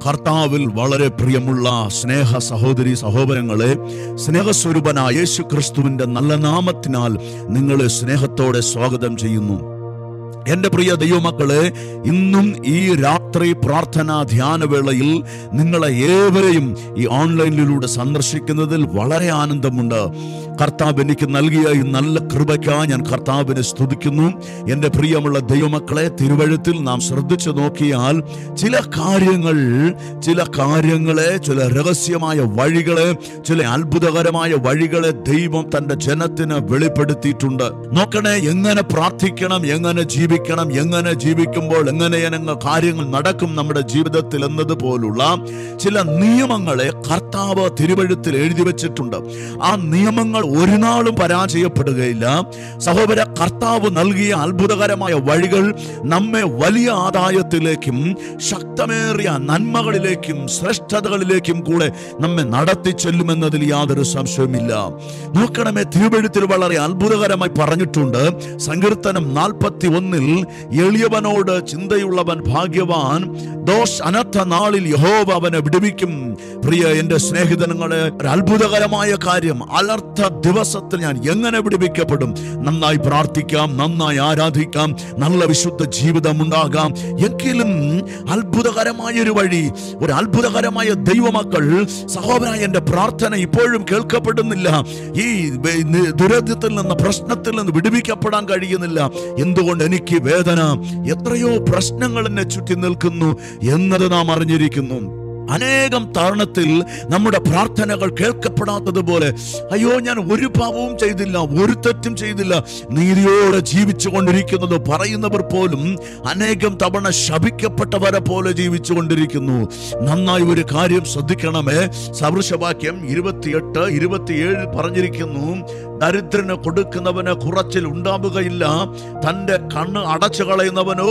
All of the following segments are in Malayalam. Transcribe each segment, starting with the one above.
കർത്താവിൽ വളരെ പ്രിയമുള്ള സ്നേഹ സഹോദരി സഹോദരങ്ങളെ സ്നേഹസ്വരൂപനായ യേശു ക്രിസ്തുവിന്റെ നല്ല നാമത്തിനാൽ നിങ്ങളെ സ്നേഹത്തോടെ സ്വാഗതം ചെയ്യുന്നു എന്റെ പ്രിയ ദൈവമക്കളെ ഇന്നും ഈ രാത്രി പ്രാർത്ഥനാ ധ്യാനവേളയിൽ നിങ്ങളെ ഏവരെയും ഈ ഓൺലൈനിലൂടെ സന്ദർശിക്കുന്നതിൽ വളരെ ആനന്ദമുണ്ട് കർത്താവ് എനിക്ക് നൽകിയ ഈ നല്ല കൃപയ്ക്കായി ഞാൻ കർത്താവിനെ സ്തുതിക്കുന്നു എൻ്റെ പ്രിയമുള്ള ദൈവമക്കളെ തിരുവഴുത്തിൽ നാം ശ്രദ്ധിച്ചു നോക്കിയാൽ ചില കാര്യങ്ങൾ ചില കാര്യങ്ങളെ ചില രഹസ്യമായ വഴികളെ ചില അത്ഭുതകരമായ വഴികളെ ദൈവം തന്റെ ജനത്തിന് വെളിപ്പെടുത്തിയിട്ടുണ്ട് നോക്കണേ എങ്ങനെ പ്രാർത്ഥിക്കണം എങ്ങനെ ജീവിക്കണം എങ്ങനെ ജീവിക്കുമ്പോൾ എങ്ങനെ എങ്ങനെ കാര്യങ്ങൾ നടക്കും നമ്മുടെ ജീവിതത്തിൽ എന്നതുപോലുള്ള ചില നിയമങ്ങളെ കർത്താവ് തിരുവഴുത്തിൽ എഴുതി വെച്ചിട്ടുണ്ട് ആ നിയമങ്ങൾ ഒരു നാളും പരാജയപ്പെടുകയില്ല സഹോദര കർത്താവ് നൽകിയ അത്ഭുതകരമായ വഴികൾ നമ്മെ വലിയ ആദായത്തിലേക്കും ശക്തമേറിയ നന്മകളിലേക്കും ശ്രേഷ്ഠതകളിലേക്കും കൂടെ നമ്മെ നടത്തി ചെല്ലുമെന്നതിൽ യാതൊരു സംശയവുമില്ല നോക്കണമേ തിരുവഴുത്തിൽ വളരെ അത്ഭുതകരമായി പറഞ്ഞിട്ടുണ്ട് സങ്കീർത്തനം നാൽപ്പത്തി ഒന്നിൽ എളിയവനോട് ചിന്തയുള്ളവൻ ഭാഗ്യവാൻ ദോഷ് അനർത്ഥ നാളിൽ യഹോവ അവനെ വിടുവിക്കും പ്രിയ എന്റെ സ്നേഹിതനങ്ങളെ ഒരു അത്ഭുതകരമായ കാര്യം അലർത്ഥ ദിവസത്തിൽ ഞാൻ എങ്ങനെ വിടുവിക്കപ്പെടും നന്നായി പ്രാർത്ഥിക്കാം നന്നായി ആരാധിക്കാം നല്ല വിശുദ്ധ ജീവിതം ഉണ്ടാകാം എങ്കിലും അത്ഭുതകരമായ ഒരു വഴി ഒരു അത്ഭുതകരമായ ദൈവമക്കൾ സഹോദര എന്റെ പ്രാർത്ഥന ഇപ്പോഴും കേൾക്കപ്പെടുന്നില്ല ഈ വെ- നി- ദുരിതത്തിൽ നിന്ന് പ്രശ്നത്തിൽ നിന്ന് വിടുവിക്കപ്പെടാൻ കഴിയുന്നില്ല എന്തുകൊണ്ട് എനിക്ക് വേദന എത്രയോ പ്രശ്നങ്ങൾ എന്നെ ചുറ്റി നിൽക്കുന്നു എന്നത് നാം അറിഞ്ഞിരിക്കുന്നു അനേകം തരുണത്തിൽ നമ്മുടെ പ്രാർത്ഥനകൾ കേൾക്കപ്പെടാത്തതുപോലെ അയ്യോ ഞാൻ ഒരു പാപവും ചെയ്തില്ല ഒരു തെറ്റും ചെയ്തില്ല നീതിയോടെ ജീവിച്ചു കൊണ്ടിരിക്കുന്നത് പറയുന്നവർ പോലും അനേകം തവണ ശപിക്കപ്പെട്ടവരെ പോലെ ജീവിച്ചു കൊണ്ടിരിക്കുന്നു നന്നായി ഒരു കാര്യം ശ്രദ്ധിക്കണമേ സദൃശവാക്യം ഇരുപത്തിയെട്ട് ഇരുപത്തിയേഴിൽ പറഞ്ഞിരിക്കുന്നു ദരിദ്രന് കൊടുക്കുന്നവന് കുറച്ചിൽ ഉണ്ടാവുകയില്ല തന്റെ കണ്ണ് അടച്ചു കളയുന്നവനോ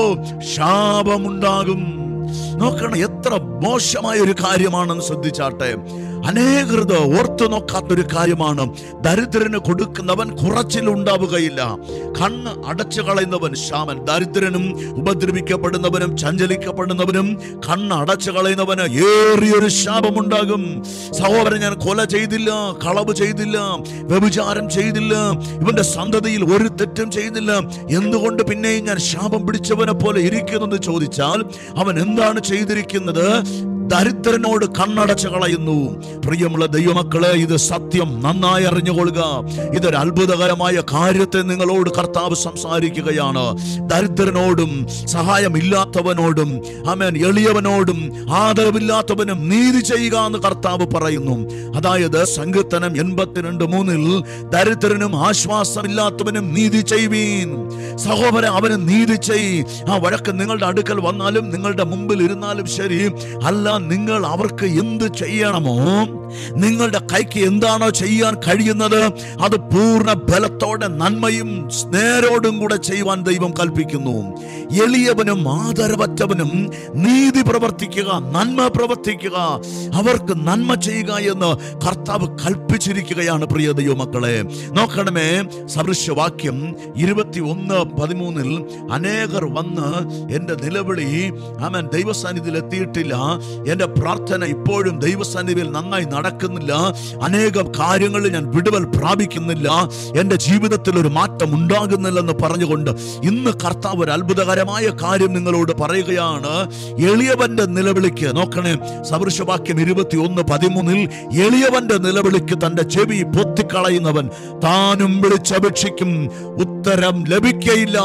ശാപമുണ്ടാകും നോക്കണം എത്ര മോശമായ ഒരു കാര്യമാണെന്ന് ശ്രദ്ധിച്ചാട്ടെ അനേകൃത് ഓർത്തു നോക്കാത്തൊരു കാര്യമാണ് ദരിദ്രന് കൊടുക്കുന്നവൻ കുറച്ചിൽ ഉണ്ടാവുകയില്ല കണ്ണ് അടച്ചു കളയുന്നവൻ ശാമൻ ദരിദ്രനും ഉപദ്രവിക്കപ്പെടുന്നവനും ചഞ്ചലിക്കപ്പെടുന്നവനും കണ്ണ് അടച്ചു കളയുന്നവന് ഏറിയൊരു ശാപമുണ്ടാകും സഹോദരൻ ഞാൻ കൊല ചെയ്തില്ല കളവ് ചെയ്തില്ല വ്യഭിചാരം ചെയ്തില്ല ഇവന്റെ സന്തതിയിൽ ഒരു തെറ്റും ചെയ്തില്ല എന്തുകൊണ്ട് പിന്നെയും ഞാൻ ശാപം പിടിച്ചവനെ പോലെ ഇരിക്കുന്നെന്ന് ചോദിച്ചാൽ അവൻ എന്താണ് ചെയ്തിരിക്കുന്നത് ദരിദ്രനോട് കണ്ണടച്ചു കളയുന്നു പ്രിയമുള്ള ദൈവമക്കളെ ഇത് സത്യം നന്നായി അറിഞ്ഞുകൊള്ളുക ഇതൊരു അത്ഭുതകരമായ കാര്യത്തെ നിങ്ങളോട് കർത്താവ് സംസാരിക്കുകയാണ് ദരിദ്രനോടും സഹായമില്ലാത്തവനോടും അമേൻ എളിയവനോടും ആദരവില്ലാത്തവനും നീതി ചെയ്യുക എന്ന് കർത്താവ് പറയുന്നു അതായത് സങ്കീർത്തനം എൺപത്തിരണ്ട് മൂന്നിൽ ദരിദ്രനും ആശ്വാസമില്ലാത്തവനും നീതി ചെയ്യുവീൻ സഹോദരൻ അവന് നീതി ചെയ് ആ വഴക്ക് നിങ്ങളുടെ അടുക്കൽ വന്നാലും നിങ്ങളുടെ മുമ്പിൽ ഇരുന്നാലും ശരി അല്ല നിങ്ങൾ അവർക്ക് എന്ത് ചെയ്യണമോ നിങ്ങളുടെ കൈക്ക് എന്താണോ ചെയ്യാൻ കഴിയുന്നത് അത് പൂർണ്ണ ബലത്തോടെ നന്മയും സ്നേരോടും കൂടെ ചെയ്യുവാൻ ദൈവം കൽപ്പിക്കുന്നു എളിയവനും ആദരവറ്റവനും നീതി പ്രവർത്തിക്കുക നന്മ പ്രവർത്തിക്കുക അവർക്ക് നന്മ ചെയ്യുക എന്ന് കർത്താവ് കൽപ്പിച്ചിരിക്കുകയാണ് പ്രിയ ദൈവമക്കളെ നോക്കണമേ സദൃശവാക്യം ഇരുപത്തി ഒന്ന് പതിമൂന്നിൽ അനേകർ വന്ന് എൻ്റെ നിലവിളി അവൻ ദൈവസാന്നിധ്യത്തിൽ എത്തിയിട്ടില്ല എൻ്റെ പ്രാർത്ഥന ഇപ്പോഴും ദൈവസാന്നിധ്യത്തിൽ നന്നായി നടക്കുന്നില്ല അനേകം കാര്യങ്ങളിൽ ഞാൻ വിടുവൽ പ്രാപിക്കുന്നില്ല എൻ്റെ ജീവിതത്തിൽ ഒരു മാറ്റം ഉണ്ടാകുന്നില്ലെന്ന് പറഞ്ഞുകൊണ്ട് ഇന്ന് കർത്താവ് ഒരു അത്ഭുതകരമായ കാര്യം നിങ്ങളോട് പറയുകയാണ് എളിയവന്റെ നിലവിളിക്ക് നോക്കണേ സദൃശവാക്യം ഇരുപത്തി ഒന്ന് പതിമൂന്നിൽ എളിയവന്റെ നിലവിളിക്ക് തന്റെ ചെവി പൊത്തിക്കളയുന്നവൻ താനും വിളിച്ചപേക്ഷിക്കും ഉത്തരം ലഭിക്കയില്ല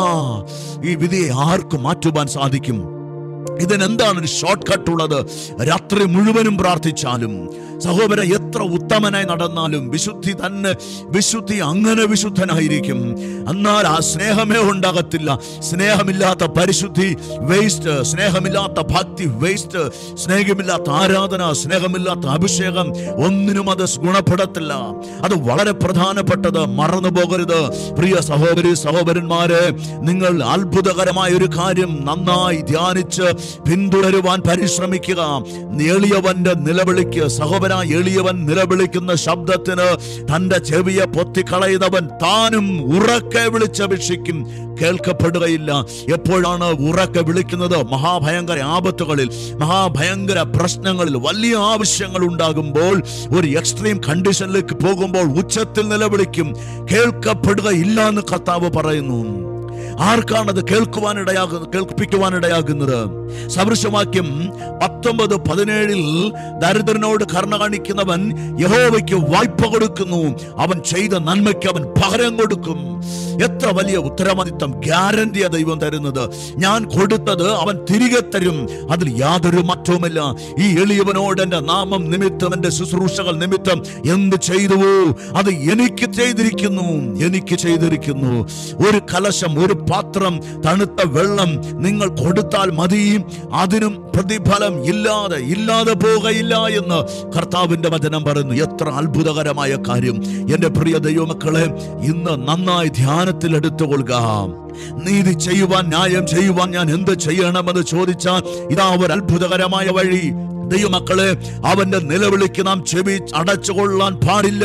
ഈ വിധിയെ ആർക്കും മാറ്റുവാൻ സാധിക്കും ഇതിനെന്താണ് ഒരു ഷോർട്ട് കട്ട് ഉള്ളത് രാത്രി മുഴുവനും പ്രാർത്ഥിച്ചാലും സഹോദര എത്ര ഉത്തമനായി നടന്നാലും വിശുദ്ധി തന്നെ വിശുദ്ധി അങ്ങനെ വിശുദ്ധനായിരിക്കും എന്നാൽ ആ സ്നേഹമേ ഉണ്ടാകത്തില്ല സ്നേഹമില്ലാത്ത പരിശുദ്ധി വേസ്റ്റ് സ്നേഹമില്ലാത്ത ഭക്തി വേസ്റ്റ് സ്നേഹമില്ലാത്ത ആരാധന സ്നേഹമില്ലാത്ത അഭിഷേകം ഒന്നിനും അത് ഗുണപ്പെടത്തില്ല അത് വളരെ പ്രധാനപ്പെട്ടത് മറന്നു പോകരുത് പ്രിയ സഹോദരി സഹോദരന്മാരെ നിങ്ങൾ അത്ഭുതകരമായ ഒരു കാര്യം നന്നായി ധ്യാനിച്ച് പിന്തുടരുവാൻ പരിശ്രമിക്കുക എളിയവന്റെ നിലവിളിക്ക് സഹോദര സഹോദര എളിയവൻ നിലവിളിക്കുന്ന ശബ്ദത്തിന് തന്റെ ചെവിയെ പൊത്തിക്കളയുന്നവൻ താനും ഉറക്കെ വിളിച്ചപേക്ഷിക്കും കേൾക്കപ്പെടുകയില്ല എപ്പോഴാണ് ഉറക്കെ വിളിക്കുന്നത് മഹാഭയങ്കര ആപത്തുകളിൽ മഹാഭയങ്കര പ്രശ്നങ്ങളിൽ വലിയ ആവശ്യങ്ങൾ ഉണ്ടാകുമ്പോൾ ഒരു എക്സ്ട്രീം കണ്ടീഷനിലേക്ക് പോകുമ്പോൾ ഉച്ചത്തിൽ നിലവിളിക്കും കേൾക്കപ്പെടുകയില്ല എന്ന് കർത്താവ് പറയുന്നു ആർക്കാണത് കേൾക്കുവാനിടയാകുന്നത് കേൾപ്പിക്കുവാനിടയാകുന്നത് സദൃശവാക്യം പത്തൊമ്പത് പതിനേഴിൽ ദരിദ്രനോട് കരുണ കാണിക്കുന്നവൻ യഹോവയ്ക്ക് വായ്പ കൊടുക്കുന്നു അവൻ ചെയ്ത നന്മയ്ക്ക് അവൻ പകരം കൊടുക്കും എത്ര വലിയ ഉത്തരവാദിത്തം ഗ്യാരണ്ടിയ ദൈവം തരുന്നത് ഞാൻ കൊടുത്തത് അവൻ തിരികെ തരും അതിൽ യാതൊരു മാറ്റവുമില്ല ഈ എളിയവനോട് എന്റെ നാമം നിമിത്തം എന്റെ ശുശ്രൂഷകൾ നിമിത്തം എന്ത് ചെയ്തുവോ അത് എനിക്ക് ചെയ്തിരിക്കുന്നു എനിക്ക് ചെയ്തിരിക്കുന്നു ഒരു കലശം ഒരു പാത്രം തണുത്ത വെള്ളം നിങ്ങൾ കൊടുത്താൽ മതി അതിനും പ്രതിഫലം ഇല്ലാതെ ഇല്ലാതെ പോകയില്ല എന്ന് കർത്താവിന്റെ വചനം പറയുന്നു എത്ര അത്ഭുതകരമായ കാര്യം എന്റെ പ്രിയ ദൈവമക്കളെ ഇന്ന് നന്നായി ധ്യാനത്തിൽ എടുത്തുകൊള്ളുക നീതി ചെയ്യുവാൻ ന്യായം ചെയ്യുവാൻ ഞാൻ എന്ത് ചെയ്യണമെന്ന് ചോദിച്ചാൽ ഇതാ ഒരു അത്ഭുതകരമായ വഴി ദൈവമക്കളെ അവന്റെ നിലവിളിക്ക് നാം ചെവി അടച്ചുകൊള്ളാൻ പാടില്ല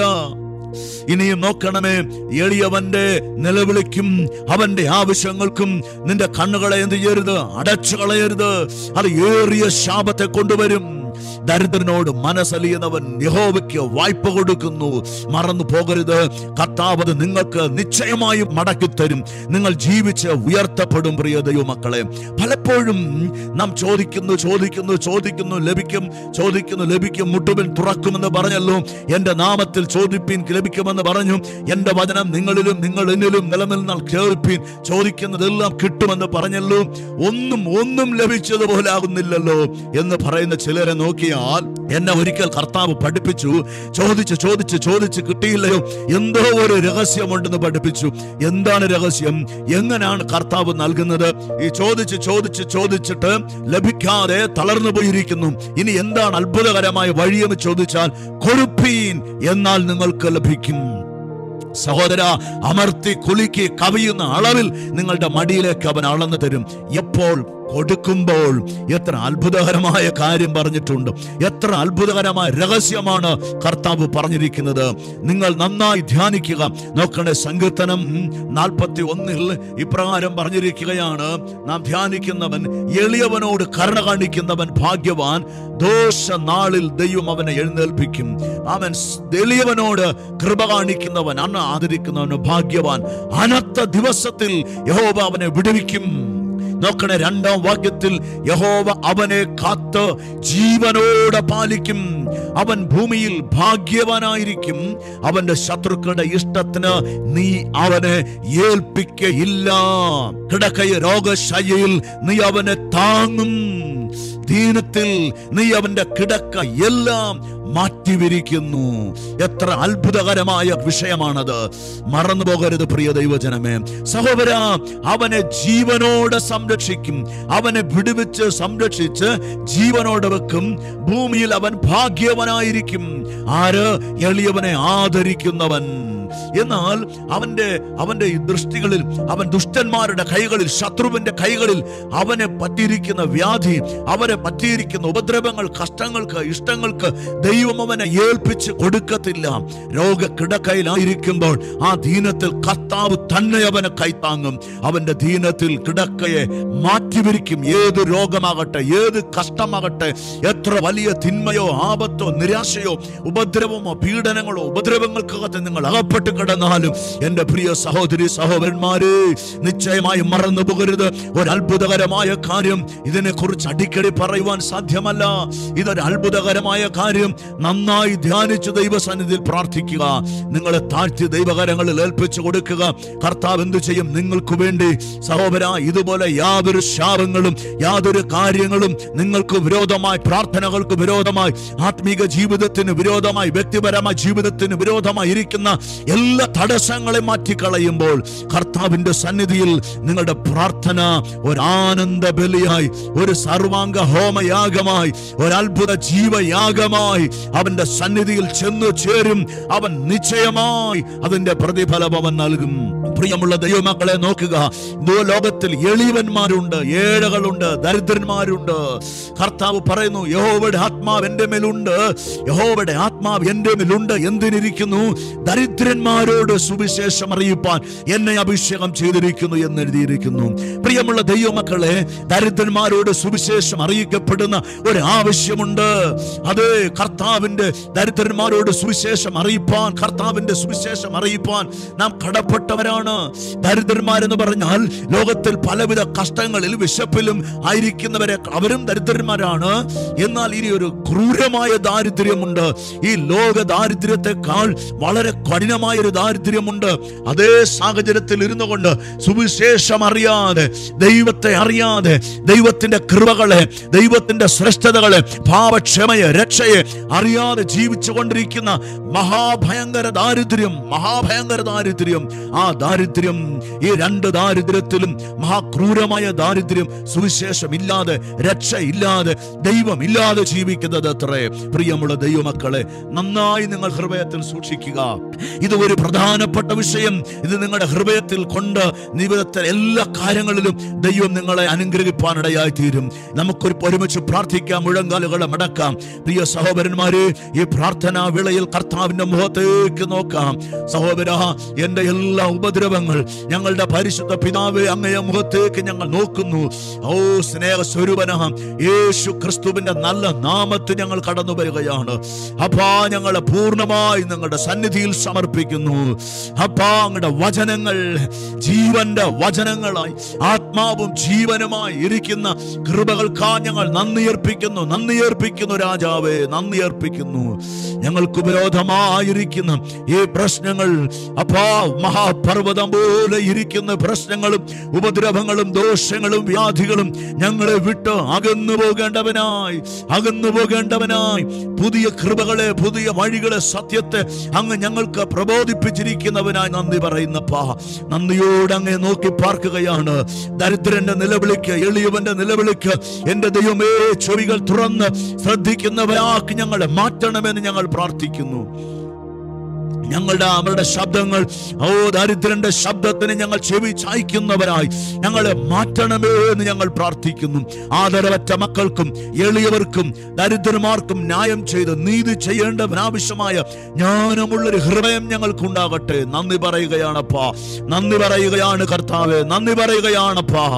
ഇനിയും നോക്കണമേ എളിയവന്റെ നിലവിളിക്കും അവന്റെ ആവശ്യങ്ങൾക്കും നിന്റെ കണ്ണുകളെ എന്ത് ചെയ്യരുത് അടച്ചു കളയരുത് അത് ഏറിയ ശാപത്തെ കൊണ്ടുവരും ദരിദ്രനോട് മനസ്സലിയുന്നവൻ യഹോവയ്ക്ക് വായ്പ കൊടുക്കുന്നു മറന്നു പോകരുത് കർത്താവ് അത് നിങ്ങൾക്ക് നിശ്ചയമായും മടക്കി തരും നിങ്ങൾ ജീവിച്ച് ഉയർത്തപ്പെടും പ്രിയ ദൈവമക്കളെ പലപ്പോഴും നാം ചോദിക്കുന്നു ചോദിക്കുന്നു ചോദിക്കുന്നു ലഭിക്കും ചോദിക്കുന്നു ലഭിക്കും മുട്ടുപിൻ തുറക്കുമെന്ന് പറഞ്ഞല്ലോ എന്റെ നാമത്തിൽ ചോദിപ്പിൻ ലഭിക്കുമെന്ന് പറഞ്ഞു എന്റെ വചനം നിങ്ങളിലും നിങ്ങൾ എന്നിലും നിലനിന്നാൽ കേൾപ്പിൻ ചോദിക്കുന്നതെല്ലാം കിട്ടുമെന്ന് പറഞ്ഞല്ലോ ഒന്നും ഒന്നും ലഭിച്ചതുപോലെ ആകുന്നില്ലല്ലോ എന്ന് പറയുന്ന ചിലരെ നോക്കിയാൽ എന്നെ ഒരിക്കൽ കർത്താവ് പഠിപ്പിച്ചു ചോദിച്ച് ചോദിച്ച് ചോദിച്ച് കിട്ടിയില്ലയോ എന്തോ ഒരു രഹസ്യമുണ്ടെന്ന് പഠിപ്പിച്ചു എന്താണ് രഹസ്യം എങ്ങനെയാണ് കർത്താവ് നൽകുന്നത് ഈ ചോദിച്ച് ചോദിച്ച് ചോദിച്ചിട്ട് ലഭിക്കാതെ തളർന്നു പോയിരിക്കുന്നു ഇനി എന്താണ് അത്ഭുതകരമായ വഴിയെന്ന് ചോദിച്ചാൽ കൊടുപ്പീൻ എന്നാൽ നിങ്ങൾക്ക് ലഭിക്കും സഹോദര അമർത്തി കുലുക്കി കവിയുന്ന അളവിൽ നിങ്ങളുടെ മടിയിലേക്ക് അവൻ അളന്നു തരും എപ്പോൾ കൊടുക്കുമ്പോൾ എത്ര അത്ഭുതകരമായ കാര്യം പറഞ്ഞിട്ടുണ്ട് എത്ര അത്ഭുതകരമായ രഹസ്യമാണ് കർത്താവ് പറഞ്ഞിരിക്കുന്നത് നിങ്ങൾ നന്നായി ധ്യാനിക്കുക നോക്കണേ സങ്കീർത്തനം നാൽപ്പത്തി ഒന്നിൽ ഇപ്രകാരം പറഞ്ഞിരിക്കുകയാണ് നാം ധ്യാനിക്കുന്നവൻ എളിയവനോട് കരുണ കാണിക്കുന്നവൻ ഭാഗ്യവാൻ ദോഷ നാളിൽ ദൈവം അവനെ എഴുന്നേൽപ്പിക്കും അവൻ സ് എളിയവനോട് കൃപ കാണിക്കുന്നവൻ അന്ന് ആദരിക്കുന്നവന് ഭാഗ്യവാൻ അനത്ത ദിവസത്തിൽ യഹോവ അവനെ വിടുവിക്കും നോക്കണേ രണ്ടാം വാക്യത്തിൽ യഹോവ അവനെ കാത്ത് ജീവനോടെ പാലിക്കും അവൻ ഭൂമിയിൽ ഭാഗ്യവാനായിരിക്കും അവന്റെ ശത്രുക്കളുടെ ഇഷ്ടത്തിന് നീ അവനെ ഏൽപ്പിക്കയില്ല കിടക്കയ രോഗശയ്യയിൽ നീ അവനെ താങ്ങും ദീനത്തിൽ നീ അവന്റെ കിടക്ക എല്ലാം മാറ്റിവിരിക്കുന്നു എത്ര അത്ഭുതകരമായ വിഷയമാണത് മറന്നു പോകരുത് പ്രിയ ദൈവജനമേ സഹോദര അവനെ ജീവനോടെ സംരക്ഷിക്കും അവനെ വിടുവിച്ച് സംരക്ഷിച്ച് ജീവനോടെ വെക്കും ഭൂമിയിൽ അവൻ ഭാഗ്യവനായിരിക്കും ആര് എളിയവനെ ആദരിക്കുന്നവൻ എന്നാൽ അവന്റെ അവന്റെ ഈ ദൃഷ്ടികളിൽ അവൻ ദുഷ്ടന്മാരുടെ കൈകളിൽ ശത്രുവിന്റെ കൈകളിൽ അവനെ പറ്റിയിരിക്കുന്ന വ്യാധി അവരെ പറ്റിയിരിക്കുന്ന ഉപദ്രവങ്ങൾ കഷ്ടങ്ങൾക്ക് ഇഷ്ടങ്ങൾക്ക് ദൈവം അവനെ ഏൽപ്പിച്ച് കൊടുക്കത്തില്ല രോഗക്കിടക്കയിലായിരിക്കുമ്പോൾ ആ ദീനത്തിൽ കർത്താവ് തന്നെ അവനെ കൈത്താങ്ങും അവന്റെ ദീനത്തിൽ കിടക്കയെ മാറ്റിവിരിക്കും ഏത് രോഗമാകട്ടെ ഏത് കഷ്ടമാകട്ടെ എത്ര വലിയ തിന്മയോ ആപത്തോ നിരാശയോ ഉപദ്രവമോ പീഡനങ്ങളോ ഉപദ്രവങ്ങൾക്കകത്ത് നിങ്ങൾ അകപ്പെട്ട് കിടന്നാലും എന്റെ പ്രിയ സഹോദരി സഹോദരന്മാരെ നിശ്ചയമായി മറന്നു പോകരുത് ഒരു അത്ഭുതകരമായ കാര്യം ഇതിനെ കുറിച്ച് അടിക്കടി പറയുവാൻ സാധ്യമല്ല ഇതൊരു അത്ഭുതകരമായ കാര്യം നന്നായി ധ്യാനിച്ച് ദൈവസന്നിധിയിൽ പ്രാർത്ഥിക്കുക നിങ്ങളെ താഴ്ത്തി ദൈവകരങ്ങളിൽ ഏൽപ്പിച്ചു കൊടുക്കുക കർത്താവ് എന്തു ചെയ്യും നിങ്ങൾക്ക് വേണ്ടി സഹോദര ഇതുപോലെ യാതൊരു ശാപങ്ങളും യാതൊരു കാര്യങ്ങളും നിങ്ങൾക്ക് വിരോധമായി പ്രാർത്ഥനകൾക്ക് വിരോധമായി ആത്മീക ജീവിതത്തിന് വിരോധമായി വ്യക്തിപരമായ ജീവിതത്തിന് വിരോധമായി ഇരിക്കുന്ന എല്ലാ തടസ്സങ്ങളെ മാറ്റിക്കളയുമ്പോൾ കർത്താവിന്റെ സന്നിധിയിൽ നിങ്ങളുടെ പ്രാർത്ഥന ഒരു ആനന്ദ ബലിയായി ഒരു സർവാംഗ ഹോമയാഗമായി ഒരു അത്ഭുത ജീവയാഗമായി അവന്റെ സന്നിധിയിൽ ചെന്നു ചേരും അവൻ നിശ്ചയമായി അതിന്റെ പ്രതിഫലം അവൻ നൽകും പ്രിയമുള്ള ദൈവമക്കളെ നോക്കുക ഇതോ ലോകത്തിൽ എളിയവന്മാരുണ്ട് ഏഴകളുണ്ട് ദരിദ്രന്മാരുണ്ട് കർത്താവ് പറയുന്നു യഹോവയുടെ ആത്മാവ് എൻ്റെ മേലുണ്ട് യഹോവയുടെ ആത്മാവ് എൻ്റെ മേലുണ്ട് എന്തിനിരിക്കുന്നു ദരിദ്രന്മാരോട് സുവിശേഷം അറിയിപ്പാൻ എന്നെ അഭിഷേകം ചെയ്തിരിക്കുന്നു എന്ന് എഴുതിയിരിക്കുന്നു പ്രിയമുള്ള ദൈവമക്കളെ ദരിദ്രന്മാരോട് സുവിശേഷം അറിയിക്കപ്പെടുന്ന ഒരു ആവശ്യമുണ്ട് അത് കർത്താവിന്റെ ദരിദ്രന്മാരോട് സുവിശേഷം അറിയിപ്പാൻ കർത്താവിന്റെ സുവിശേഷം അറിയിപ്പാൻ നാം കടപ്പെട്ടവരാണ് ദരിദ്രന്മാരെന്ന് പറഞ്ഞാൽ ലോകത്തിൽ പലവിധ കഷ്ടങ്ങളിൽ വിശപ്പിലും ആയിരിക്കുന്നവരെ അവരും ദരിദ്രന്മാരാണ് എന്നാൽ ഇനി ഒരു ക്രൂരമായ ദാരിദ്ര്യമുണ്ട് ഈ ലോക ദാരിദ്ര്യത്തെക്കാൾ വളരെ കഠിനമായ ഒരു ദാരിദ്ര്യമുണ്ട് അതേ സാഹചര്യത്തിൽ ഇരുന്നു കൊണ്ട് സുവിശേഷം അറിയാതെ ദൈവത്തെ അറിയാതെ ദൈവത്തിന്റെ കൃപകളെ ദൈവത്തിന്റെ ശ്രേഷ്ഠതകളെ ഭാവക്ഷമയെ രക്ഷയെ അറിയാതെ ജീവിച്ചു കൊണ്ടിരിക്കുന്ന മഹാഭയങ്കര ദാരിദ്ര്യം മഹാഭയങ്കര ദാരിദ്ര്യം ആ ദാരിദ്ര്യം ഈ രണ്ട് ദാരിദ്ര്യത്തിലും മഹാക്രൂരമായ ദാരിദ്ര്യം സുവിശേഷം ഇല്ലാതെ രക്ഷ ഇല്ലാതെ ദൈവം ഇല്ലാതെ ജീവിക്കുന്നത് അത്രേ പ്രിയമുള്ള ദൈവമക്കളെ നന്നായി നിങ്ങൾ ഹൃദയത്തിൽ സൂക്ഷിക്കുക ഇത് ഒരു പ്രധാനപ്പെട്ട വിഷയം ഇത് നിങ്ങളുടെ ഹൃദയത്തിൽ കൊണ്ട് ജീവിതത്തിൽ എല്ലാ കാര്യങ്ങളിലും ദൈവം നിങ്ങളെ അനുഗ്രഹിപ്പാനിടയായി തീരും നമുക്കൊരു ഒരുമിച്ച് പ്രാർത്ഥിക്കാം മുഴങ്കാലുകളെ മടക്കാം പ്രിയ സഹോദരന്മാരെ ഈ പ്രാർത്ഥനാ വേളയിൽ കർത്താവിന്റെ മുഖത്തേക്ക് നോക്കാം സഹോദര എന്റെ എല്ലാ ഉപദ്രവങ്ങൾ ഞങ്ങളുടെ പരിശുദ്ധ പിതാവെ അങ്ങയ മുഖത്തേക്ക് ഞങ്ങൾ നോക്കുന്നു ഓ സ്നേഹ സ്വരൂപന യേശു ക്രിസ്തുവിന്റെ നല്ല നാമത്തിൽ ഞങ്ങൾ കടന്നു വരികയാണ് അപ്പാ ഞങ്ങളെ പൂർണ്ണമായി നിങ്ങളുടെ സന്നിധിയിൽ സമർപ്പിക്കുന്നു അപ്പാ അങ്ങയുടെ വചനങ്ങൾ ജീവന്റെ വചനങ്ങളായി ആത്മാവും ജീവനുമായി ഇരിക്കുന്ന കൃപകൾക്കാ ഞങ്ങൾ നന്ദി അർപ്പിക്കുന്നു നന്ദി അർപ്പിക്കുന്നു രാജാവേ നന്ദി അർപ്പിക്കുന്നു ഞങ്ങൾക്ക് വിരോധമായിരിക്കുന്ന ഈ പ്രശ്നങ്ങൾ അപ്പാ മഹാപർവ്വതം പോലെ ഇരിക്കുന്ന പ്രശ്നങ്ങളും ഉപദ്രവങ്ങളും ദോഷങ്ങളും വ്യാധികളും ഞങ്ങളെ വിട്ട് അകന്നു പോകേണ്ടവനായി അകന്നു പോകേണ്ടവനായി പുതിയ കൃപകളെ പുതിയ വഴികളെ സത്യത്തെ അങ്ങ് ഞങ്ങൾക്ക് പ്രബോധിപ്പിച്ചിരിക്കുന്നവനായി നന്ദി പറയുന്നപ്പാ നന്ദിയോട് അങ്ങ് നോക്കി പാർക്കുകയാണ് ദരിദ്രന്റെ നിലവിളിക്ക് എളിയവന്റെ നിലവിളിക്ക് എന്റെ ദൈവമേ ചെവികൾ തുറന്ന് ശ്രദ്ധിക്കുന്നവരാക്കി ഞങ്ങളെ മാറ്റണമെന്ന് ഞങ്ങൾ പ്രാർത്ഥിക്കുന്നു ഞങ്ങളുടെ അവരുടെ ശബ്ദങ്ങൾ ഓ ദരിദ്രന്റെ ശബ്ദത്തിന് ഞങ്ങൾ ചെവി ചായ്ക്കുന്നവരായി ഞങ്ങളെ മാറ്റണമേ എന്ന് ഞങ്ങൾ പ്രാർത്ഥിക്കുന്നു ആദരവറ്റ മക്കൾക്കും എളിയവർക്കും ദരിദ്രന്മാർക്കും ന്യായം ചെയ്ത് നീതി ചെയ്യേണ്ടവനാവശ്യമായ ജ്ഞാനമുള്ളൊരു ഹൃദയം ഞങ്ങൾക്കുണ്ടാകട്ടെ നന്ദി പറയുകയാണപ്പാ നന്ദി പറയുകയാണ് കർത്താവെ നന്ദി പറയുകയാണപ്പാ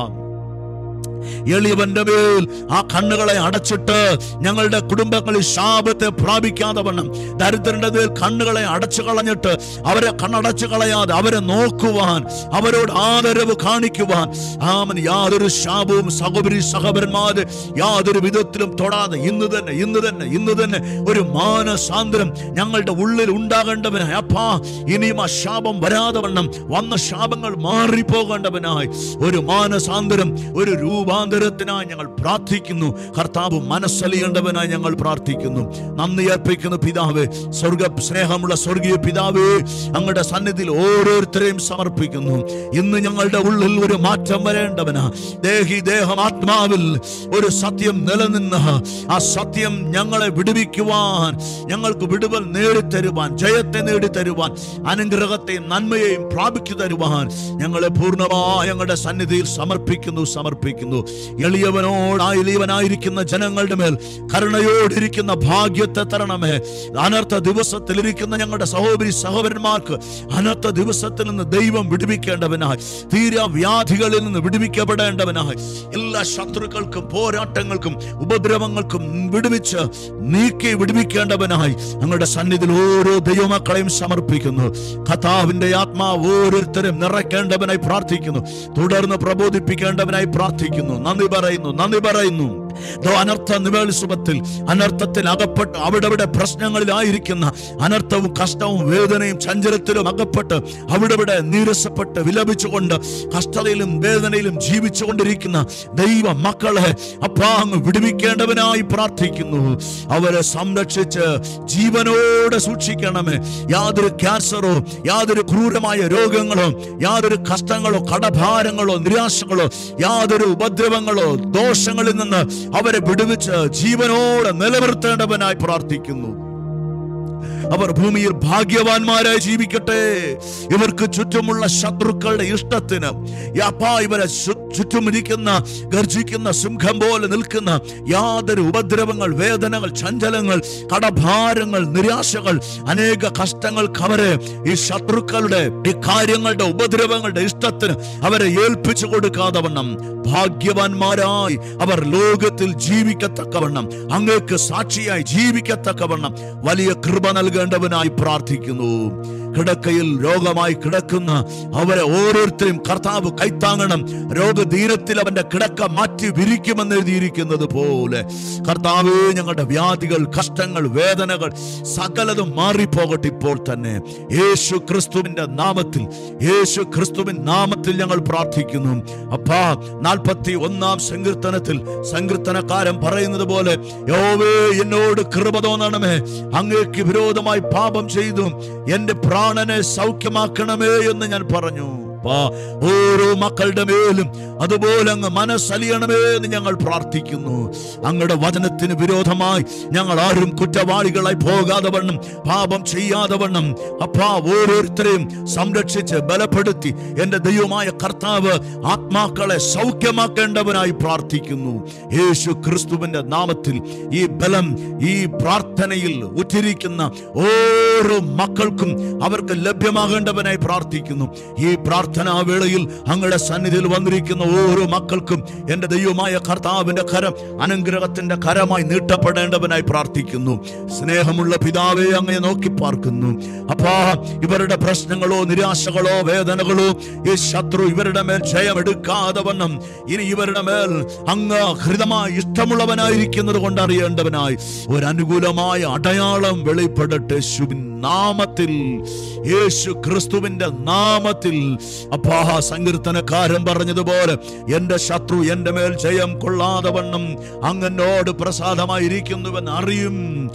എളിയവന്റെ മേൽ ആ കണ്ണുകളെ അടച്ചിട്ട് ഞങ്ങളുടെ കുടുംബങ്ങളിൽ ശാപത്തെ പ്രാപിക്കാതെ വണ്ണം ദരിദ്രന്റെ മേൽ കണ്ണുകളെ അടച്ചു കളഞ്ഞിട്ട് അവരെ കണ്ണടച്ചു കളയാതെ അവരെ നോക്കുവാൻ അവരോട് ആദരവ് കാണിക്കുവാൻ ആമൻ യാതൊരു ശാപവും സഹോദരി സഹോദരന്മാര് യാതൊരു വിധത്തിലും തൊടാതെ ഇന്ന് തന്നെ ഇന്ന് തന്നെ ഇന്ന് തന്നെ ഒരു മാനസാന്തരം ഞങ്ങളുടെ ഉള്ളിൽ ഉണ്ടാകേണ്ടവനായി അപ്പാ ഇനിയും ആ ശാപം വരാതെ വണ്ണം വന്ന ശാപങ്ങൾ മാറിപ്പോകേണ്ടവനായി ഒരു മാനസാന്തരം ഒരു രൂപാന്തരത്തിനായി ഞങ്ങൾ പ്രാർത്ഥിക്കുന്നു കർത്താവ് മനസ്സലിയേണ്ടവനായി ഞങ്ങൾ പ്രാർത്ഥിക്കുന്നു നന്ദി അർപ്പിക്കുന്നു പിതാവേ സ്വർഗ സ്നേഹമുള്ള സ്വർഗീയ പിതാവേ അങ്ങയുടെ സന്നിധിയിൽ ഓരോരുത്തരെയും സമർപ്പിക്കുന്നു ഇന്ന് ഞങ്ങളുടെ ഉള്ളിൽ ഒരു മാറ്റം വരേണ്ടവനാ ദേഹി ദേഹം ആത്മാവിൽ ഒരു സത്യം നിലനിന്ന് ആ സത്യം ഞങ്ങളെ വിടുവിക്കുവാൻ ഞങ്ങൾക്ക് വിടുതൽ നേടിത്തരുവാൻ ജയത്തെ നേടിത്തരുവാൻ അനുഗ്രഹത്തെയും നന്മയെയും പ്രാപിച്ചു തരുവാൻ ഞങ്ങളെ പൂർണ്ണമായി ഞങ്ങളുടെ സന്നിധിയിൽ സമർപ്പിക്കുന്നു സമർപ്പിക്കുന്നു എളിയവനോട് ആ എളിയവനായിരിക്കുന്ന ജനങ്ങളുടെ മേൽ കരുണയോടിരിക്കുന്ന ഭാഗ്യത്തെ തരണമേ അനർത്ഥ ദിവസത്തിലിരിക്കുന്ന ഞങ്ങളുടെ സഹോദരി സഹോദരന്മാർക്ക് അനർത്ഥ ദിവസത്തിൽ നിന്ന് ദൈവം വിടുവിക്കേണ്ടവനായി തീരാ വ്യാധികളിൽ നിന്ന് വിടുവിക്കപ്പെടേണ്ടവനായി എല്ലാ ശത്രുക്കൾക്കും പോരാട്ടങ്ങൾക്കും ഉപദ്രവങ്ങൾക്കും വിടുവിച്ച് നീക്കി വിടുവിക്കേണ്ടവനായി ഞങ്ങളുടെ സന്നിധിയിൽ ഓരോ ദൈവമക്കളെയും സമർപ്പിക്കുന്നു കഥാവിന്റെ ആത്മാവ് ഓരോരുത്തരും നിറയ്ക്കേണ്ടവനായി പ്രാർത്ഥിക്കുന്നു തുടർന്ന് പ്രബോധിപ്പിക്കേണ്ടവനായി പ്രാർത്ഥിക്കുന്നു നന്ദി പറയുന്നു നന്ദി പറയുന്നു ദോ അനർത്ഥ നിവേത്സവത്തിൽ അനർത്ഥത്തിൽ അകപ്പെട്ട് അവിടെ അവിടെ പ്രശ്നങ്ങളിലായിരിക്കുന്ന അനർത്ഥവും കഷ്ടവും വേദനയും ചഞ്ചലത്തിലും അകപ്പെട്ട് അവിടെ ഇവിടെ നീരസപ്പെട്ട് വിലപിച്ചുകൊണ്ട് കഷ്ടതയിലും വേദനയിലും ജീവിച്ചുകൊണ്ടിരിക്കുന്ന ദൈവ മക്കളെ അപ്പാ അങ്ങ് വിടുവിക്കേണ്ടവനായി പ്രാർത്ഥിക്കുന്നു അവരെ സംരക്ഷിച്ച് ജീവനോടെ സൂക്ഷിക്കണമേ യാതൊരു ക്യാൻസറോ യാതൊരു ക്രൂരമായ രോഗങ്ങളോ യാതൊരു കഷ്ടങ്ങളോ കടഭാരങ്ങളോ നിരാശകളോ യാതൊരു ഉപദ്രവങ്ങളോ ദോഷങ്ങളിൽ നിന്ന് അവരെ വിടുവിച്ച് ജീവനോടെ നിലനിർത്തേണ്ടവനായി പ്രാർത്ഥിക്കുന്നു അവർ ഭൂമിയിൽ ഭാഗ്യവാന്മാരായി ജീവിക്കട്ടെ ഇവർക്ക് ചുറ്റുമുള്ള ശത്രുക്കളുടെ ഇഷ്ടത്തിന് യാപ്പാ ഇവരെ ചു- ചുറ്റുമിരിക്കുന്ന ഗർജിക്കുന്ന സിംഹം പോലെ നിൽക്കുന്ന യാതൊരു ഉപദ്രവങ്ങൾ വേദനകൾ ചഞ്ചലങ്ങൾ കടഭാരങ്ങൾ നിരാശകൾ അനേക കഷ്ടങ്ങൾക്ക് അവരെ ഈ ശത്രുക്കളുടെ ഈ കാര്യങ്ങളുടെ ഉപദ്രവങ്ങളുടെ ഇഷ്ടത്തിന് അവരെ ഏൽപ്പിച്ചു കൊടുക്കാതെ വണ്ണം ഭാഗ്യവാന്മാരായി അവർ ലോകത്തിൽ ജീവിക്കത്തക്കവണ്ണം അങ്ങേക്ക് സാക്ഷിയായി ജീവിക്കത്തക്കവണ്ണം വലിയ കൃപ നൽകേണ്ടവനായി പ്രാർത്ഥിക്കുന്നു കിടക്കയിൽ രോഗമായി കിടക്കുന്ന അവരെ ഓരോരുത്തരും കർത്താവ് കൈത്താങ്ങണം രോഗദീനത്തിൽ അവന്റെ കിടക്ക മാറ്റി വിരിക്കുമെന്ന് എഴുതിയിരിക്കുന്നത് പോലെ കർത്താവ് ഞങ്ങളുടെ വ്യാധികൾ കഷ്ടങ്ങൾ വേദനകൾ സകലതും മാറിപ്പോകട്ടെ ഇപ്പോൾ തന്നെ യേശു ക്രിസ്തുവിന്റെ നാമത്തിൽ യേശു ക്രിസ്തുവിൻ നാമത്തിൽ ഞങ്ങൾ പ്രാർത്ഥിക്കുന്നു അപ്പാ നാൽപ്പത്തി ഒന്നാം സങ്കീർത്തനത്തിൽ സങ്കീർത്തനക്കാരൻ പറയുന്നത് പോലെ യോവേ എന്നോട് കൃപ തോന്നണമേ അങ്ങേക്ക് വിരോധമായി പാപം ചെയ്തു എന്റെ പ്രാണനെ സൗഖ്യമാക്കണമേ എന്ന് ഞാൻ പറഞ്ഞു അപ്പാ, ഓരോ മക്കളുടെ മേലും അതുപോലെ അങ്ങ് മനസ്സലിയണമേ എന്ന് ഞങ്ങൾ പ്രാർത്ഥിക്കുന്നു അങ്ങയുടെ വചനത്തിന് വിരോധമായി ഞങ്ങൾ ആരും കുറ്റവാളികളായി പോകാതെ വണ്ണം പാപം ചെയ്യാതെ വണ്ണം അപ്പാ ഓരോരുത്തരെയും സംരക്ഷിച്ച് ബലപ്പെടുത്തി എന്റെ ദൈവമായ കർത്താവ് ആത്മാക്കളെ സൗഖ്യമാക്കേണ്ടവനായി പ്രാർത്ഥിക്കുന്നു യേശു ക്രിസ്തുവിന്റെ നാമത്തിൽ ഈ ബലം ഈ പ്രാർത്ഥനയിൽ ഉറ്റിരിക്കുന്ന ഓരോ മക്കൾക്കും അവർക്ക് ലഭ്യമാകേണ്ടവനായി പ്രാർത്ഥിക്കുന്നു ഈ പ്രാർത്ഥനാ വേളയിൽ അങ്ങയുടെ സന്നിധിയിൽ വന്നിരിക്കുന്ന ഓരോ മക്കൾക്കും എന്റെ ദൈവമായ കർത്താവിന്റെ കരം അനുഗ്രഹത്തിന്റെ കരമായി നീട്ടപ്പെടേണ്ടവനായി പ്രാർത്ഥിക്കുന്നു സ്നേഹമുള്ള പിതാവെ അങ്ങയെ നോക്കി പാർക്കുന്നു അപ്പാ ഇവരുടെ പ്രശ്നങ്ങളോ നിരാശകളോ വേദനകളോ ഈ ശത്രു ഇവരുടെ മേൽ ജയമെടുക്കാതെ വണ്ണം ഇനി ഇവരുടെ മേൽ അങ്ങ് ഹൃദമായി ഇഷ്ടമുള്ളവനായിരിക്കുന്നത് കൊണ്ട് അറിയേണ്ടവനായി ഒരു അനുകൂലമായ അടയാളം വെളിപ്പെടട്ടെ യേശുവിൻ നാമത്തിൽ യേശു ക്രിസ്തുവിന്റെ നാമത്തിൽ അപ്പാ സങ്കീർത്തനക്കാരൻ പറഞ്ഞതുപോലെ എന്റെ ശത്രു എന്റെ മേൽ ജയം കൊള്ളാതെ വണ്ണം അങ്ങനോട് പ്രസാദമായിരിക്കുന്നുവെന്ന് അറിയും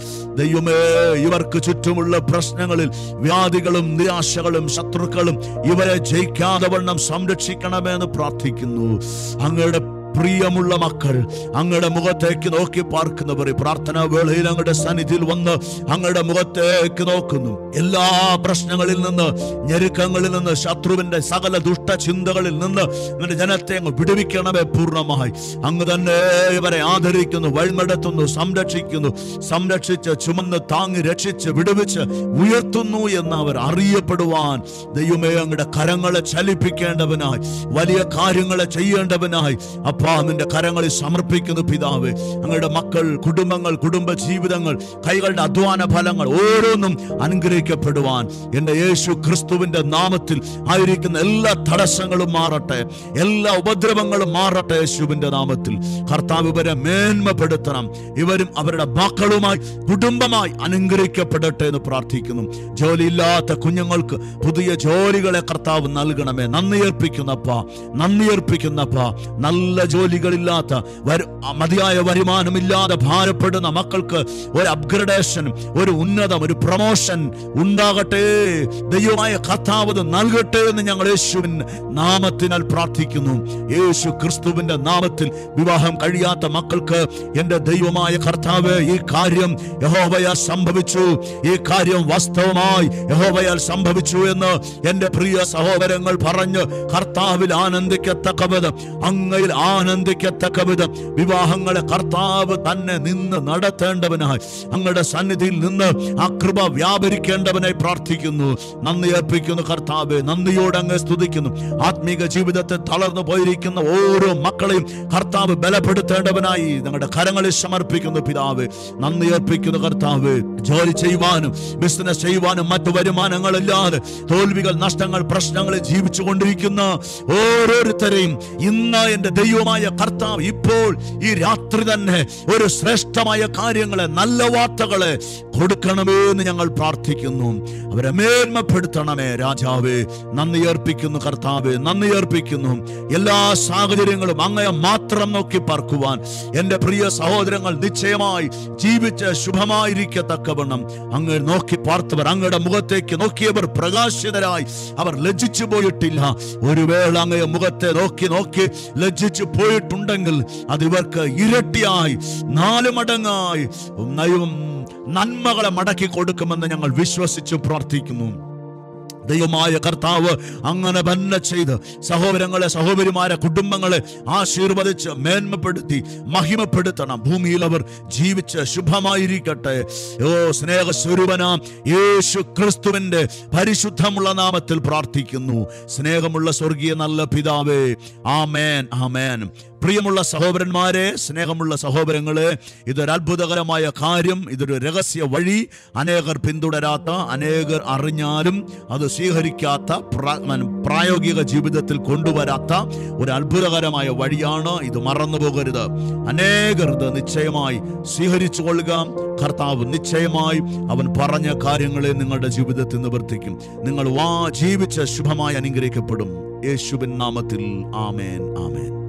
ദൈവമേ ഇവർക്ക് ചുറ്റുമുള്ള പ്രശ്നങ്ങളിൽ വ്യാധികളും നിരാശകളും ശത്രുക്കളും ഇവരെ ജയിക്കാതെ വണ്ണം സംരക്ഷിക്കണമെന്ന് പ്രാർത്ഥിക്കുന്നു അങ്ങയുടെ പ്രിയമുള്ള മക്കൾ അങ്ങയുടെ മുഖത്തേക്ക് നോക്കി പാർക്കുന്നവർ ഈ പ്രാർത്ഥനാ വേളയിൽ അങ്ങയുടെ സന്നിധിയിൽ വന്ന് അങ്ങയുടെ മുഖത്തേക്ക് നോക്കുന്നു എല്ലാ പ്രശ്നങ്ങളിൽ നിന്ന് ഞെരുക്കങ്ങളിൽ നിന്ന് ശത്രുവിന്റെ സകല ദുഷ്ടചിന്തകളിൽ നിന്ന് നിന്റെ ജനത്തെ അങ്ങ് വിടുവിക്കണമേ പൂർണ്ണമായി അങ്ങ് തന്നെ ഇവരെ ആദരിക്കുന്നു വഴിനടത്തുന്നു സംരക്ഷിക്കുന്നു സംരക്ഷിച്ച് ചുമന്ന് താങ്ങി രക്ഷിച്ച് വിടുവിച്ച് ഉയർത്തുന്നു എന്ന് അവർ അറിയപ്പെടുവാൻ ദൈവമേ അങ്ങയുടെ കരങ്ങളെ ചലിപ്പിക്കേണ്ടവനായി വലിയ കാര്യങ്ങളെ ചെയ്യേണ്ടവനായി അപ്പാ നിന്റെ കരങ്ങളിൽ സമർപ്പിക്കുന്നു പിതാവ് അങ്ങയുടെ മക്കൾ കുടുംബങ്ങൾ കുടുംബ ജീവിതങ്ങൾ കൈകളുടെ അധ്വാന ഫലങ്ങൾ ഓരോന്നും അനുഗ്രഹിക്കപ്പെടുവാൻ എന്റെ യേശു ക്രിസ്തുവിന്റെ നാമത്തിൽ ആയിരിക്കുന്ന എല്ലാ തടസ്സങ്ങളും മാറട്ടെ എല്ലാ ഉപദ്രവങ്ങളും മാറട്ടെ യേശുവിന്റെ നാമത്തിൽ കർത്താവ് ഇവരെ മേന്മപ്പെടുത്തണം ഇവരും അവരുടെ മക്കളുമായി കുടുംബമായി അനുഗ്രഹിക്കപ്പെടട്ടെ എന്ന് പ്രാർത്ഥിക്കുന്നു ജോലിയില്ലാത്ത കുഞ്ഞുങ്ങൾക്ക് പുതിയ ജോലികളെ കർത്താവ് നൽകണമേ നന്ദി അർപ്പിക്കുന്നപ്പ നന്ദി അർപ്പിക്കുന്നപ്പ നല്ല ജോലികളില്ലാത്ത വരു- മതിയായ വരുമാനമില്ലാതെ ഭാരപ്പെടുന്ന മക്കൾക്ക് ഒരു അപ്ഗ്രഡേഷൻ ഒരു ഉന്നതം ഒരു പ്രൊമോഷൻ ഉണ്ടാകട്ടെ ദൈവമായ കർത്താവ് ഇത് നൽകട്ടെ എന്ന് ഞങ്ങൾ യേശുവിൻ നാമത്തിനാൽ പ്രാർത്ഥിക്കുന്നു യേശു ക്രിസ്തുവിന്റെ നാമത്തിൽ വിവാഹം കഴിയാത്ത മക്കൾക്ക് എന്റെ ദൈവമായ കർത്താവ് ഈ കാര്യം യഹോവയാൽ സംഭവിച്ചു ഈ കാര്യം വാസ്തവമായി യഹോവയാൽ സംഭവിച്ചു എന്ന് എന്റെ പ്രിയ സഹോദരങ്ങൾ പറഞ്ഞ് കർത്താവിൽ ആനന്ദിക്കത്തക്ക വിധം അങ്ങയിൽ ആനന്ദിക്കത്തക്ക വിധം വിവാഹങ്ങളെ കർത്താവ് തന്നെ നിന്ന് നടത്തേണ്ടവനായി അങ്ങയുടെ സന്നിധിയിൽ നിന്ന് ആ കൃപ വ്യാപരിക്കേണ്ടവനായി പ്രാർത്ഥിക്കുന്നു നന്ദി അർപ്പിക്കുന്നു കർത്താവ് നന്ദിയോടെ അങ്ങ് സ്തുതിക്കുന്നു ആത്മീക ജീവിതത്തെ തളർന്നു പോയിരിക്കുന്ന ഓരോ മക്കളെയും കർത്താവ് ബലപ്പെടുത്തേണ്ടവനായി ഞങ്ങളുടെ കരങ്ങളിൽ സമർപ്പിക്കുന്നു പിതാവ് നന്ദി അർപ്പിക്കുന്നു കർത്താവ് ജോലി ചെയ്യുവാനും ബിസിനസ് ചെയ്യുവാനും മറ്റു വരുമാനങ്ങളില്ലാതെ തോൽവികൾ നഷ്ടങ്ങൾ പ്രശ്നങ്ങളിൽ ജീവിച്ചു കൊണ്ടിരിക്കുന്ന ഓരോരുത്തരെയും ഇന്ന് എന്റെ ദൈവമായ കർത്താവ് ഇപ്പോൾ ഈ രാത്രി തന്നെ ഒരു ശ്രേഷ്ഠമായ കാര്യങ്ങളെ നല്ല വാർത്തകളെ കൊടുക്കണമേ എന്ന് ഞങ്ങൾ പ്രാർത്ഥിക്കുന്നു അവരെ മേന്മപ്പെടുത്തണമേ രാജാവേ നന്ദി അർപ്പിക്കുന്നു കർത്താവ് നന്ദി അർപ്പിക്കുന്നു എല്ലാ സാഹചര്യങ്ങളും അങ്ങയെ മാത്രം നോക്കി പാർക്കുവാൻ എന്റെ പ്രിയ സഹോദരങ്ങൾ നിശ്ചയമായി ജീവിച്ച് ശുഭമായിരിക്കത്തക്കവണ്ണം അങ്ങ് നോക്കി പാർത്തവർ അങ്ങയുടെ മുഖത്തേക്ക് നോക്കിയവർ പ്രകാശിതരായി അവർ ലജ്ജിച്ചു പോയിട്ടില്ല ഒരു വേള അങ്ങയെ മുഖത്തെ നോക്കി നോക്കി ലജ്ജിച്ചു പോയിട്ടുണ്ടെങ്കിൽ അത് ഇവർക്ക് ഇരട്ടിയായി നാല് മടങ്ങായി ദൈവം നന്മകളെ മടക്കി കൊടുക്കുമെന്ന് ഞങ്ങൾ വിശ്വസിച്ച് പ്രാർത്ഥിക്കുന്നു ദൈവമായ കർത്താവ് അങ്ങനെ തന്നെ ചെയ്ത് സഹോദരങ്ങളെ സഹോദരിമാരെ കുടുംബങ്ങളെ ആശീർവദിച്ച് മേന്മപ്പെടുത്തി മഹിമപ്പെടുത്തണം ഭൂമിയിൽ അവർ ജീവിച്ച് ശുഭമായിരിക്കട്ടെ ഓ സ്നേഹസ്വരൂപനാം യേശു ക്രിസ്തുവിന്റെ പരിശുദ്ധമുള്ള നാമത്തിൽ പ്രാർത്ഥിക്കുന്നു സ്നേഹമുള്ള സ്വർഗീയ നല്ല പിതാവേ ആമേൻ ആമേൻ പ്രിയമുള്ള സഹോദരന്മാരെ സ്നേഹമുള്ള സഹോദരങ്ങളെ ഇതൊരു അത്ഭുതകരമായ കാര്യം ഇതൊരു രഹസ്യ വഴി അനേകർ പിന്തുടരാത്ത അനേകർ അറിഞ്ഞാലും അത് സ്വീകരിക്കാത്ത പ്ര- മൻ- പ്രായോഗിക ജീവിതത്തിൽ കൊണ്ടുവരാത്ത ഒരു അത്ഭുതകരമായ വഴിയാണ് ഇത് മറന്നു പോകരുത് അനേകർ ഇത് നിശ്ചയമായി സ്വീകരിച്ചു കൊള്ളുക കർത്താവ് നിശ്ചയമായി അവൻ പറഞ്ഞ കാര്യങ്ങളെ നിങ്ങളുടെ ജീവിതത്തിൽ നിവർത്തിക്കും നിങ്ങൾ വാ ജീവിച്ച് ശുഭമായി അനുഗ്രഹിക്കപ്പെടും യേശുവിൻ നാമത്തിൽ ആമേൻ ആമേൻ